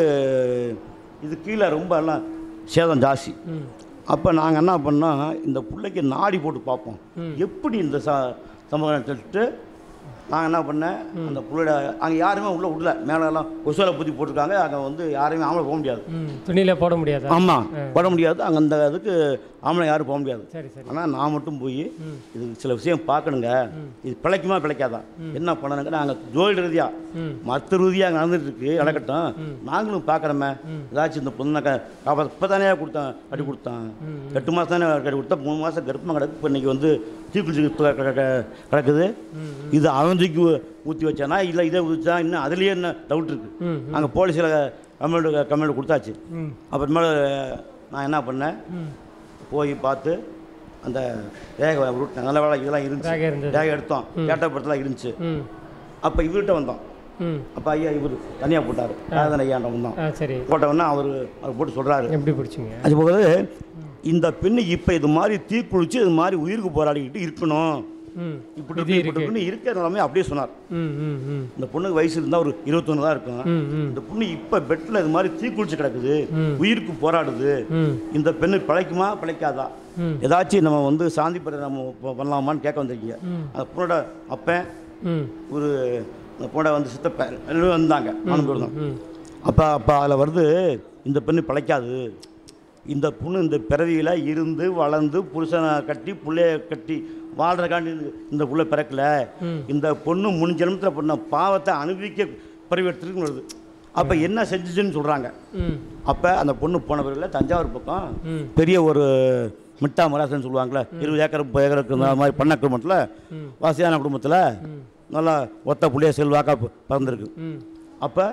இது கீழே ரொம்ப எல்லாம் சேதம் ஜாஸ்தி ம் அப்போ நாங்கள் என்ன பண்ணோம் இந்த பிள்ளைக்கு நாடி போட்டு பார்ப்போம் எப்படி இந்த ச சமூகம் சொல்லிட்டு நான் என்ன பண்ணேன் அந்த புள்ளையோட அங்கே யாருமே உள்ளே விடல மேலே எல்லாம் கொசுவலை புத்தி போட்டிருக்காங்க அங்கே வந்து யாரையுமே ஆம்பளை போக முடியாது ம் துணியில் போட முடியாதா ஆமாம் போட முடியாது அங்கே அந்த இதுக்கு ஆம்பளை யாரும் போக முடியாது சரி சரி ஆனால் நான் மட்டும் போய் இது சில விஷயம் பார்க்கணுங்க இது பிழைக்குமா பிழைக்காதா என்ன பண்ணணுங்க நாங்கள் ஜோதிட ரீதியாக ம் மற்ற ரீதியாக அங்கே நடந்துட்டு இருக்கு நடக்கட்டும் நாங்களும் பார்க்குறோமே ஏதாச்சும் இந்த பொண்ணை க காப்பாற்ற இப்போ தானே கொடுத்தேன் கட்டி கொடுத்தான் எட்டு மாதம் தானே கட்டி கொடுத்தா மூணு மாதம் கர்ப்பமாக கிடக்கு இப்போ இன்றைக்கி வந்து தீக்குளிச்சு கிட- கிட- கிட- கிடக்குது இது அவன் தூக்கி ஊற்றி வச்சானா இல்லை இதை ஊற்றிச்சா இன்னும் அதுலேயே என்ன டவுட் இருக்குது ம் அங்கே போலீஸில் கம்ப்ளைண்ட் கம்ப்ளைண்ட் கொடுத்தாச்சு ம் அப்புறமேல நான் என்ன பண்ணேன் ம் போய் பார்த்து அந்த ரேகை விட்டு நல்ல வேலை இதெல்லாம் இருந்துச்சு ரேகை இருந்தது. ரேகை எடுத்தோம் கேட்டப்படத்தில் இருந்துச்சு ம் அப்போ இவர்கிட்ட வந்தோம் ம் அப்போ ஐயா இவர் தனியாக போட்டார் ராதன் ஐயாண்ட வந்தோம் ஆ சரி போட்டவொன்னே அவர் அவர் போட்டு சொல்கிறாரு எப்படி பிடிச்சிங்க அது போக இந்த பெண்ணு இப்போ இது மாதிரி தீக்குளிச்சு இது மாதிரி உயிருக்கு போராடிக்கிட்டு இருக்கணும் ம் இப்படி இது இருக்கு, இருக்கு இப்படி இருக்குன்னு இருக்கிற நிலைமை அப்படியே சொன்னார் ம் ம் ம் இந்த பொண்ணுக்கு வயசு இருந்தால் ஒரு இருபத்தொன்று தான் இருக்கும் ம் ம் இந்த பொண்ணு இப்போ பெட்டில் இது மாதிரி தீக்குளிச்சு கிடக்குது ம். உயிருக்கு போராடுது ம் இந்த பெண்ணு பிழைக்குமா பிழைக்காதா ம். ஏதாச்சும் நம்ம வந்து சாந்தி பெற நம்ம ப- பண்ணலாமான்னு கேட்க வந்திருக்கீங்க ம். அந்த பொண்ணோட அப்பன் ம் ஒரு அந்த பொண்ணோட வந்து சித்தப்பன் ரெண்டு பேரும் வந்தாங்க நானும் பேர் தான் ம் அப்போ அப்போ அதில் வருது இந்த பெண்ணு பிழைக்காது இந்த பொண்ணு இந்த பிறவியில் இருந்து வளர்ந்து புருஷனை கட்டி பிள்ளைய கட்டி வாழ்றக்காண்டி இந்த- இந்த புள்ள பிறக்கல ம். இந்த பொண்ணு முன் ஜென்மத்தில் பண்ண பாவத்தை அனுபவிக்க பரிவெடுத்துருக்கு வருது அப்போ என்ன செஞ்சுச்சுன்னு சொல்கிறாங்க ம் அப்போ அந்த பொண்ணு போன பிறகுல தஞ்சாவூர் பக்கம் ம் பெரிய ஒரு மிட்டா மராசன் சொல்லுவாங்களே இருபது ஏக்கர் முப்பது ஏக்கருக்கு இந்த மாதிரி பண்ண குடும்பத்தில் ம். வசதியான குடும்பத்தில் நல்லா ஒத்த புள்ளிய செல்வாக்கா ப- பிறந்திருக்கு ம் அப்போ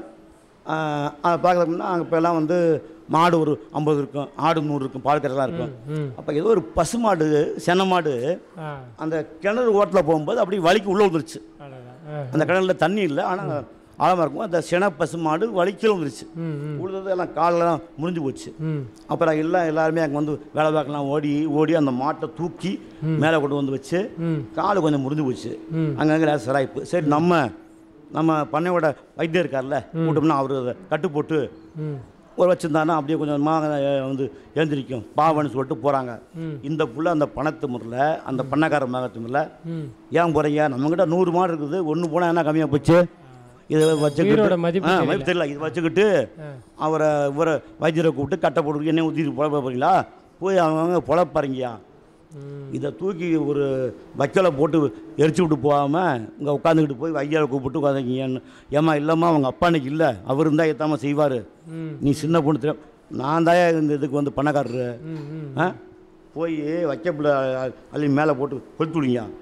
அதை பார்க்குறதுக்குன்னா அங்கே இப்போல்லாம் வந்து மாடு ஒரு ஐம்பது இருக்கும் ஆடு நூறு இருக்கும் பால் கறலாம் இருக்கும் ம் அப்போ ஏதோ ஒரு பசுமாடு சென மாடு ஆ அந்த கிணறு ஓட்டில் போகும்போது அப்படியே வலிக்கு உள்ளே வந்துருச்சு அடடா ஆ அந்த கிணறுல தண்ணி இல்லை ஆனால் ஆழமாக இருக்கும் அந்த சென பசுமாடு வலிக்கீழ வந்துருச்சு ம் ம் உழுது எல்லாம் காலெல்லாம் முறிஞ்சு போச்சு ம் அப்புறம் எல்லாம் எல்லாருமே அங்கே வந்து வேலை பார்க்கலாம் ஓடி ஓடி அந்த மாட்டை தூக்கி மேலே கொண்டு வந்து வச்சு ம் காலு கொஞ்சம் முறிஞ்சு போச்சு ம். அங்கங்கே லேச சிராய்ப்பு சரி நம்ம நம்ம பண்ணையோட வைத்தியம் இருக்கார்ல கூட்டம்னா அவர் அதை கட்டு போட்டு ம் ஒரு வச்சுருந்தானா அப்படியே கொஞ்சம் கொஞ்சமாக வந்து எழுந்திரிக்கும் பாவன்னு சொல்லிட்டு போகிறாங்க ம். இந்த புள்ள அந்த பணத்து முறையில் அந்த பண்ணக்கார மகத்து முறையில் ம் ஏன் போகிறீங்க நம்மக்கிட்ட நூறு மாடு இருக்குது ஒன்று போனால் என்ன கம்மியாக போச்சு இதை உயிரோட வச்சுக்கிட்டு மதிப்பு ஆ தெரியல. மதிப்பு தெரியல இது வச்சுக்கிட்டு ஆ அவரை இவரை வைத்தியரை கூப்பிட்டு கட்டை போட்டு என்ன ஊற்றிட்டு பொழப்ப போகிறீங்களா போய் அவங்க பொழப்பாருங்கய்யா ம் இதை தூக்கி ஒரு வைக்கலை போட்டு எரிச்சு விட்டு போகாமல் இங்கே உட்காந்துக்கிட்டு போய் வையாரை கூப்பிட்டு உட்காந்துக்கிங்கன்னு ஏம்மா இல்லைம்மா அவங்க அப்பா அன்னைக்கு இல்லை அவர் இருந்தால் ஏற்றாமல் செய்வார் ம் நீ சின்ன பொண்ணு தெரியும் நான் தான் இந்த இதுக்கு வந்து பணக்காரரு ம் ம் ஆ போய் வைக்கப்பில் அள்ளி மேலே போட்டு கொளுத்து விடுங்க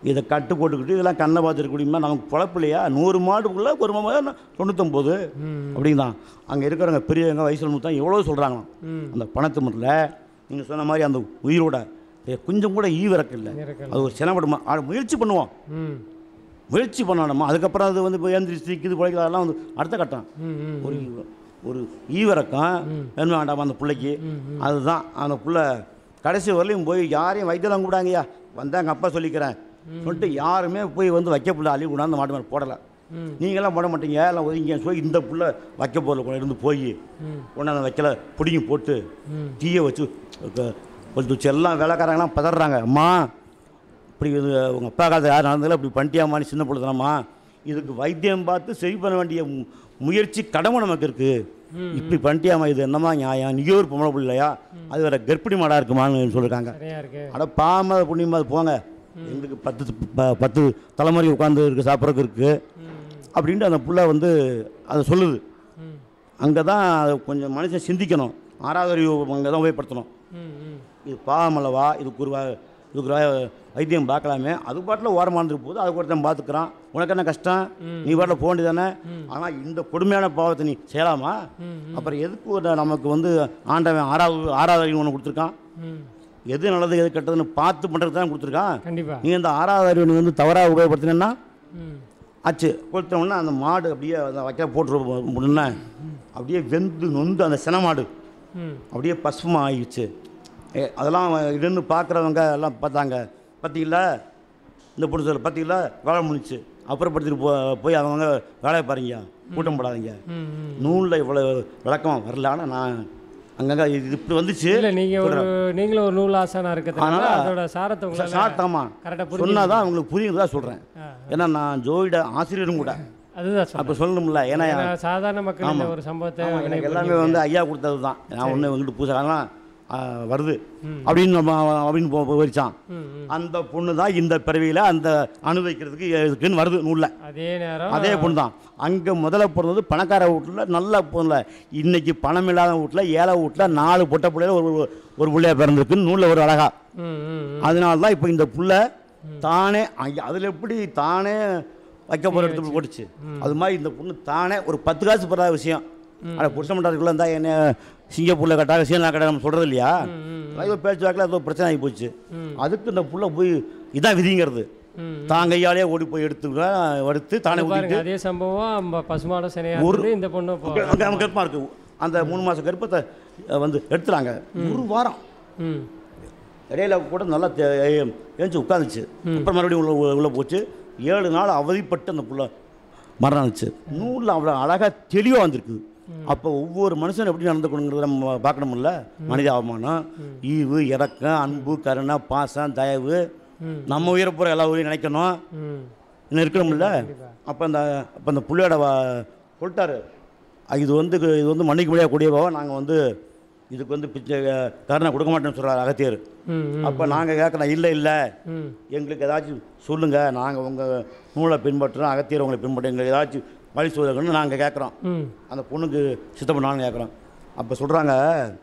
இதை கட்டு போட்டுக்கிட்டு இதெல்லாம் கண்ணை பார்த்துருக்க முடியுமா நமக்கு பொழப்பு இல்லையா நூறு மாடுக்குள்ளே ஒரு மாதம் தொண்ணூத்தொம்பது அப்படிங்தான் அங்கே இருக்கிறவங்க பெரியவங்க வயசில் தான் எவ்வளோ சொல்கிறாங்களாம் ம் அந்த பணத்து மட்டும் நீங்கள் சொன்ன மாதிரி அந்த உயிரோட ஏ, கொஞ்சம் கூட ஈவிறக்கம் இல்லை இறக்கல. அது ஒரு சினப்படுமா அது முயற்சி பண்ணுவோம் ம் முயற்சி பண்ணணுமா அதுக்கப்புறம் அது வந்து இப்போ ஏந்திரிச்சு இது பிழைக்கலாம் அதெல்லாம் வந்து அடுத்த கட்டம் ம் ம் ஒரு ஒரு ஈவிறக்கம் வேணும் வேண்டாமா அந்த பிள்ளைக்கு அதுதான் அந்த புள்ள கடைசி வரலையும் போய் யாரையும் வைத்தியம் கூடாங்கய்யா வந்தாங்க அப்பா சொல்லிக்கிறேன் சொல்லிட்டு யாருமே போய் வந்து வைக்க புள்ள அள்ளி கொண்டாந்து மாட்டு மேலே போடலை ம். நீங்களாம் போட மாட்டீங்க எல்லாம் ஒதுங்க சொல்லி இந்த புள்ள வைக்க போடல இருந்து போய் ம். கொண்டாந்து வைக்கல பிடிங்கி போட்டு ம். தீயை வச்சு க- கொஞ்சம் வச்சு எல்லாம் வேலைக்காரங்களாம் பதறாங்க அம்மா இப்படி இது உங்கள் அப்பா காலத்தில் யார் நடந்ததில்ல இப்படி பண்ணிட்டியாமான்னு சின்ன பொழுதுனாம்மா இதுக்கு வைத்தியம் பார்த்து சரி பண்ண வேண்டிய மு- முயற்சி கடமை நமக்கு இருக்குது இப்படி பண்ணிட்டியாம்மா இது என்னம்மா நியாயம் நீயோ ஒரு பொம்பளை பிள்ளையா அது வேற கர்ப்பிணி மாடாக இருக்குமான்னு சொல்லியிருக்காங்க சரியா இருக்கு அட பாம புண்ணியமா அது போங்க எங்களுக்கு பத்து ப- பத்து தலைமுறை உட்காந்து இருக்கு சாப்பிட்றதுக்கு இருக்குது அப்படின்ட்டு அந்த புள்ள வந்து அதை சொல்லுது ம் அங்கே தான் அது கொஞ்சம் மனுஷன் சிந்திக்கணும் ஆறாவது அறிவு அங்கே தான் உபயோகப்படுத்தணும் ம் ம் இது பாவமல்லவா இதுக்கு ஒரு வ- இதுக்கு ஒரு வ- வைத்தியம் பார்க்கலாமே அது பாட்டில் ஓரமாக இருந்துட்டு போகுது அதுக்கு ஒருத்தன் பார்த்துக்கிறான் உனக்கு என்ன கஷ்டம் நீ பாட்டில் போக வேண்டியதானே ஆனால் இந்த கொடுமையான பாவத்தை நீ செய்யலாமா அப்புறம் எதுக்கு ஒரு நமக்கு வந்து ஆண்டவன் ஆறாவது ஆறாவது அறிவு ஒன்று கொடுத்துருக்கான் ம் எது நல்லது எது கெட்டதுன்னு பார்த்து பண்ணுறது தான் கொடுத்துருக்கான் கண்டிப்பா நீ இந்த ஆறாவது அறிவு நீ வந்து தவறாக உபயோகப்படுத்தினா ம் ஆச்சு கொடுத்தோம்னா அந்த மாடு அப்படியே அந்த வைக்க போட்டு முன்ன அப்படியே வெந்து நொந்து அந்த சின மாடு ம் அப்படியே பசுமா ஆயிடுச்சு ஏ அதெல்லாம் இருந்து பார்க்குறவங்க எல்லாம் பார்த்தாங்க பார்த்தீங்களா இந்த பொண்ணு சொல்ல பார்த்தீங்களா வேலை முடிச்சு அப்புறப்படுத்திட்டு போ போய் அவங்க வேலையை பாருங்க கூட்டம் போடாதீங்க ம் ம் நூலில் இவ்வளோ விளக்கமாக வரல ஆனால் நான் அங்கங்கே இது இப்படி வந்துச்சு இல்ல நீங்க ஒரு நீங்களும் ஒரு நூல் ஆசானா இருக்கிறதுனால அதனால அதோட சாரத்தை உங்களால ஷார்ட்டாமா கரெக்டா புரிஞ்சு சொன்னால் தான் அவங்களுக்கு புரியுறதா சொல்கிறேன் ஆ. ஏன்னா நான் ஜோதிட ஆசிரியரும் கூட அதுதான் சொல்றேன் அப்போ சொல்லணும்ல ஏன்னா ஏன்னா சாதாரண மக்கள் இந்த ஒரு சம்பவத்தை ஆமா, வினை எனக்கு எல்லாமே வந்து ஐயா கொடுத்தது தான் நான் ஒன்று எங்கிட்ட பூசைலாம் வருது அப்படின்னு நம்ம அப்படின்னு போ- போ- வரிச்சான் ம் ம் அந்த பொண்ணு தான் இந்த பிறவியில் அந்த அனுபவிக்கிறதுக்கு இருக்குன்னு வருது நூலில் அதே நேரம் அதே பொண்ணு தான் அங்கே முதல்ல பிறந்தது பணக்கார வீட்டில் நல்ல பொண்ணு இன்னைக்கு பணம் இல்லாத வீட்டில் ஏழை வீட்டில் நாலு பொட்டை பிள்ளையில ஒரு ஒரு பிள்ளைய பிறந்திருக்குன்னு நூலில் ஒரு அழகா ம் ம் ம். அதனால தான் இப்போ இந்த புள்ள தானே அதில் எப்படி தானே வைக்க போகிற இடத்துக்கு போட்டுச்சு அது மாதிரி இந்த பொண்ணு தானே ஒரு பத்து காசு பெறாத விஷயம் ஆனால் புருஷன் மண்டாருக்குள்ள இருந்தால் என்ன சிங்கப்பூரில் கட்டாக சீனா கடை நம்ம சொல்கிறது இல்லையா அது பேச்சு வாக்கில் அது ஒரு பிரச்சனை ஆகி போச்சு அதுக்கு இந்த புள்ள போய் இதான் விதிங்கிறது ம். தான் கையாலே ஓடி போய் எடுத்து எடுத்து தானே பாருங்க ஊற்றிட்டு அதே சம்பவம் நம்ம பசுமாட சினையா இருந்தது இந்த பொண்ணு இப்போ அங்கே நம்ம கருப்பாக இருக்குது அந்த மூணு மாதம் கருப்பத்தை அஹ், வந்து எடுத்துறாங்க ஒரு வாரம் ம் இடையில கூட நல்லா தே- எழுந்துச்சு உட்காந்துச்சு அப்புறம் மறுபடியும் உள்ள உள்ளே போச்சு ஏழு நாள் அவதிப்பட்டு அந்த புள்ள மரணம் ஆச்சு நூலில் அவ்வளோ அழகாக தெளிவாக வந்திருக்குது அப்போ ஒவ்வொரு மனுஷனும் எப்படி நடந்துக்கணுங்கிறத நம்ம பார்க்கணும்ல மனித அவமானம் ஈவு இறக்கம் அன்பு கருணை பாசம் தயவு நம்ம உயரப்புற எல்லா உயிரையும் நினைக்கணும் ம் இன்னும் இருக்கணும்ல அப்போ அந்த அப்போ அந்த புள்ளையோட வ- சொல்லிட்டாரு "அ, இது வந்து இது வந்து மன்னிக்க முடியாத கூடியவோ நாங்கள் வந்து இதுக்கு வந்து பிச்சை கருணை கொடுக்க மாட்டேன்னு சொல்கிறார் அகத்தியர் ம் ம் அப்போ நாங்கள் கேட்கணும் இல்லை இல்லை ம் எங்களுக்கு ஏதாச்சும் சொல்லுங்கள் நாங்கள் உங்கள் நூலை பின்பற்றுறோம் அகத்தியர் உங்களை பின்பற்ற எங்களுக்கு ஏதாச்சும் வழி சொல்லுங்கன்னு நாங்கள் கேட்குறோம் ம் அந்த பொண்ணுக்கு சித்தப்ப நாங்கள் கேட்குறோம் அப்போ சொல்கிறாங்க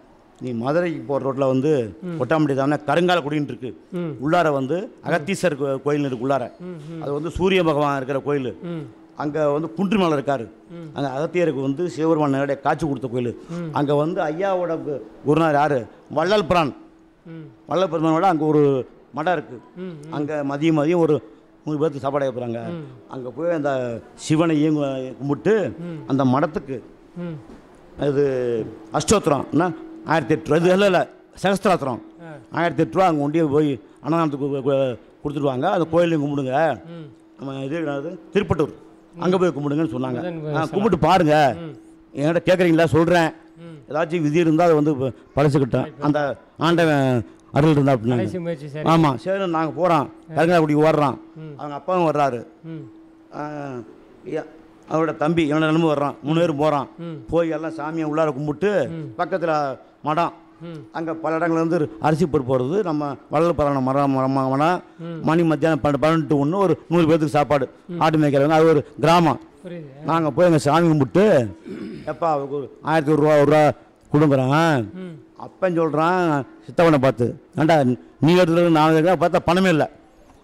நீ மதுரைக்கு போகிற ரோட்டில் வந்து ஒட்டாமட்டி தானே கருங்கால குடின்னு இருக்கு ம். உள்ளார வந்து அகத்தீஸ்வரர் கோ- கோயில் இருக்கு உள்ளார அது வந்து சூரிய பகவான் இருக்கிற கோயில் ம் அங்கே வந்து குன்றிமலை இருக்காரு அங்கே அகத்தியருக்கு வந்து சிவபெருமான் நேரடிய காட்சி கொடுத்த கோயில் அங்கே வந்து ஐயாவோட கு- குருநாதர் யார் வள்ளல் பிரான் ம் வள்ளல் பெருமானோட அங்கே ஒரு மடம் இருக்குது ம் அங்கே மதியம் மதியம் ஒரு நூறு பேர்த்துக்கு சாப்பாடு வைக்கிறாங்க அங்கே போய் அந்த சிவனையும் கு- கும்பிட்டு அந்த மடத்துக்கு ம் இது அஷ்டோத்திரம் என்ன ஆயிரத்தி எட்டு ரூபா இது இல்லை இல்லை சகஸ்திராத்திரம் ஆ. ஆயிரத்தி எட்டு ரூபா அங்கே கொண்டு போய் அன்னதானத்துக்கு கு- கு- கொடுத்துருவாங்க அந்த கோயிலையும் கும்பிடுங்க ம் நம்ம இது என்னது திருப்பட்டூர் அங்கே போய் கும்பிடுங்கன்னு சொன்னாங்க முதன் ஆ, கும்பிட்டு பாருங்க என்கிட்ட கேட்குறீங்களா சொல்கிறேன் ஏதாச்சும் விதி இருந்தால் அதை வந்து ப- பழச்சிக்கிட்டேன் அந்த ஆண்டவன் அருள் இருந்தா அப்படின்னாங்க கடைசி முயற்சி சரி ஆமாம் சரி நாங்கள் போகிறோம் கருங்காக்குடி ஓடுறான் அவங்க அப்பாவும் வர்றாரு ம் ஆ, ஐயா, அவரோட தம்பி என்னோட நிலமு வர்றான் மூணு பேரும் போகிறான் ம். போய் எல்லாம் சாமியை உள்ளார கும்பிட்டு பக்கத்தில் மடம் ம். அங்கே பல இடங்கள்ல இருந்து அரிசி பருப்பு போகிறது நம்ம வள்ளல் பரணம் மரம் மரம் மரம் மணி மத்தியானம் பன்னெண்டு பன்னெண்டு ஒன்று ஒரு நூறு பேர்த்துக்கு சாப்பாடு ஆட்டு மேய்க்கிறவங்க அது ஒரு கிராமம் புரியுது நாங்கள் போய் எங்கள் சாமி கும்பிட்டு எப்பா அவருக்கு ஒரு ஆயிரத்தி ஒரு ரூபா ஒரு ரூபா கொடுக்குறான் ம் அப்பன் சொல்கிறான் சித்தவனை பார்த்து ஏண்டா நீ எடுத்துட்டு நான் எடுக்கிறேன் பார்த்தா பணமே இல்லை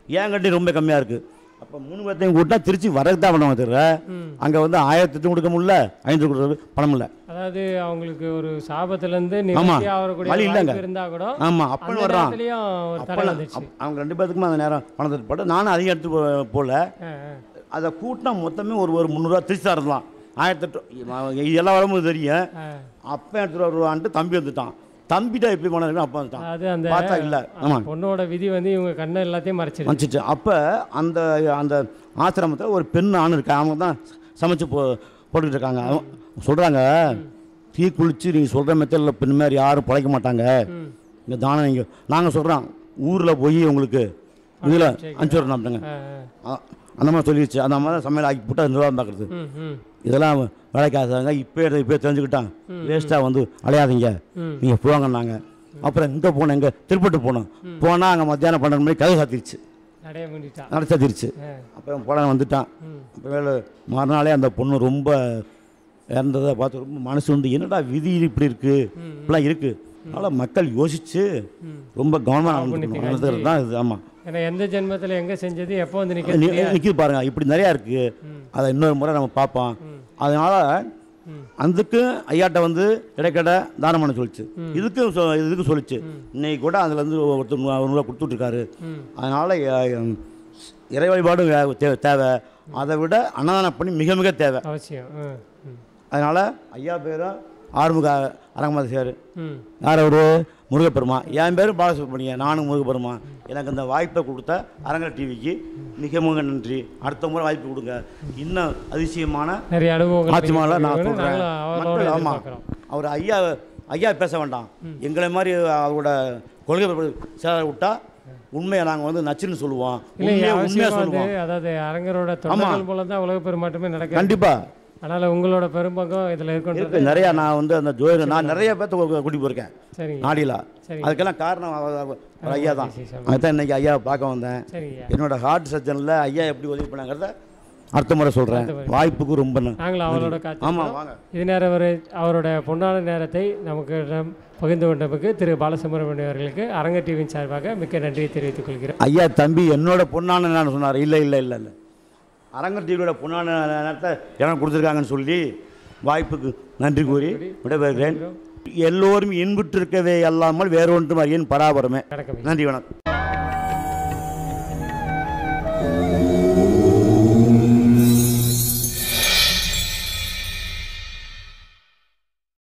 ஏன் கட்டி ரொம்ப கம்மியாக இருக்குது அப்போ மூணு பேர்த்தையும் கூட்டினா திருச்சி வரது தான் பண்ணுவாங்க தவிர ம் அங்கே வந்து ஆயிரத்தி எட்டு கொடுக்க முடியல ஐநூறு கொடுக்குறது பணம் இல்லை அதாவது அவங்களுக்கு ஒரு சாபத்துலேருந்து ஆமா. நிவர்த்தி ஆகக்கூடிய வழி இல்லைங்க. வாய்ப்பு இருந்தால் கூட ஆமாம் அந்த அப்பன்னு வர்றான் நேரத்துலயும் ஒரு தடை அப்பெல்லாம் வந்துச்சு அப்- அவங்க ரெண்டு பேத்துக்குமே அந்த நேரம் பணத்தை போட்டு நானும் அதிகம் எடுத்து போ- போகல ஆ, ஆ. அதை கூட்டினா மொத்தமே ஒரு ஒரு முந்நூறுரூவா திருச்சி தான் இருந்தலாம் ஆயிரத்தெட்டு எல்லா வரமும் தெரியும் ஆ. அப்போ எடுத்துட்டு வருவான்ட்டு தம்பி வந்துட்டான் தம்பிட்ட எப்படி பணம் அப்பா வந்துட்டான் அது அந்த பார்த்தா இல்லை ஆமாம் பொண்ணோட விதி வந்து இவங்க கண்ணை எல்லாத்தையும் மறைச்சிருக்கு வந்துச்சு அப்போ அந்த அந்த ஆசிரமத்தில் ஒரு பெண் ஆண் இருக்கா அவங்க தான் சமைச்சு போ போட்டுக்கிட்டு இருக்காங்க அவங்க சொல்கிறாங்க தீ குளிச்சு நீங்கள் சொல்கிற மெத்தடில் பெண் மாதிரி யாரும் பிழைக்க மாட்டாங்க ம் இங்கே தானே நீங்கள் நாங்கள் சொல்கிறோம் ஊரில் போய் உங்களுக்கு இதில் அனுப்பிச்சி விடணும் அப்படிங்க ஆ, ஆ. அ- அந்த மாதிரி சொல்லிடுச்சு அந்த மாதிரி தான் சமையல் ஆக்கி போட்டு அது நிர்வாகம் பார்க்குறது ம் ம் இதெல்லாம் வேலைக்கு ஆசாங்க இப்போ இப்போ தெரிஞ்சுக்கிட்டான் வேஸ்ட்டாக வந்து அலையாதீங்க ம். நீங்கள் போவாங்கன்னாங்க அப்புறம் இங்கே போனோம் இங்கே திருப்பட்டு போனோம் போனால் அங்கே மத்தியானம் பன்னெண்டு மணிக்கு கதை சாத்திருச்சு நடைய முடிட்டா நடை சாத்திருச்சு ஆ. அப்புறம் போன வந்துட்டான் ம் அப்போ வேலை மறுநாளே அந்த பொண்ணு ரொம்ப இறந்ததை பார்த்து ரொம்ப மனசு வந்து என்னடா விதி இப்படி இருக்குது இப்படிலாம் இருக்குது அதனால் மக்கள் யோசித்து ம். ரொம்ப கவனமாக புண்ணியத்துக்கு நடந்துக்கிறது தான் இது ஆமாம் ஏன்னா எந்த ஜென்மத்தில் எங்கே செஞ்சது எப்போ வந்து நிற்கிறது நிற்கிது பாருங்க இப்படி நிறையா இருக்குது ம். அதை இன்னொரு முறை நம்ம பார்ப்போம் ம். அதனால் ம் அதுக்கு ஐயாட்ட வந்து இடைக்கடை தானம் பண்ண சொல்லிச்சு இதுக்கும் சொ- இதுக்கும் சொல்லிச்சு இன்னைக்கு கூட அதுலேருந்து ஒருத்தர் நூறு நூறுரூவா கொடுத்துட்ருக்காரு ம் அதனால் இறை வழிபாடும் வே- தே- தேவை அதை விட அன்னதானம் பண்ணி மிக மிக தேவை அவசியம் ஆ ம் அதனால் ஐயா பேரும் ஆறுமுக அரங்கமாத சேர் ம் யார் அவர் முருகப்பெருமா என் பேரும் பாலசுப்ரமணியன் நானும் முருகப்பெருமா எனக்கு இந்த வாய்ப்பை கொடுத்த அரங்கர் டிவிக்கு மிக மிக நன்றி அடுத்த முறை வாய்ப்பு கொடுங்க இன்னும் அதிசயமான நிறைய அனுபவங்கள் ஆச்சரியமாக நான் நீங்க சொல்கிறேன் நாங்களும் அவளோட மக்கள் ஆமாம் எதிர்பார்க்குறோம் அவர் ஐயா ஐயா பேச வேண்டாம் எங்களை மாதிரி அவரோட கொள்கை சேர விட்டா உண்மையை நாங்கள் வந்து நச்சுன்னு சொல்லுவோம் இல்லை உண்மையை உண்மையாக அவசியமா வந்து சொல்லுவோம் அதாவது அரங்கரோட தொண்டர்கள் மூலம் தான் உலக பெருமாட்டமே நடக்குது கண்டிப்பாக அதனால் உங்களோட பெரும்பங்கம் இதில் இருக்குன்றது இருக்கு நிறையா நான் வந்து அந்த ஜோதிட நான் நிறைய பேர்த்த கூட்டி போயிருக்கேன் சரிங்க நாடிலா சரி. அதுக்கெல்லாம் காரணம் அவ- அவ- ஒரு ஐயா தான் சரி, சரி. அதுதான் இன்னைக்கு ஐயா பார்க்க வந்தேன் சரிங்கய்யா என்னோட ஹார்ட் சர்ஜனில் ஐயா எப்படி உதவி பண்ணாங்கிறத அடுத்த முறை சொல்கிறேன் வாய்ப்புக்கு ரொம்ப நன்றி. நாங்களும் அவளோட காத்து ஆமாம் வாங்க இது நேரம் வரை அவரோட பொன்னான நேரத்தை நமக்கு நம் பகிர்ந்து கொண்டதுக்கு திரு பாலசுப்ரமணியம் அவர்களுக்கு அரங்க டிவியின் சார்பாக மிக்க நன்றியை தெரிவித்துக் கொள்கிறேன் ஐயா தம்பி என்னோட பொண்ணான நான் சொன்னார் இல்லை இல்லை இல்லை இல்லை அரங்கர் டிவியோட பொண்ணான நேரத்தை எனக்கு கொடுத்துருக்காங்கன்னு சொல்லி வாய்ப்புக்கு நன்றி கூறி விடைபெறுகிறேன் எல்லோரும் இன்புற்றிருக்கவே அல்லாமல் வேறொன்றும் அறியேன் பராபரமே வணக்கம் நன்றி வணக்கம்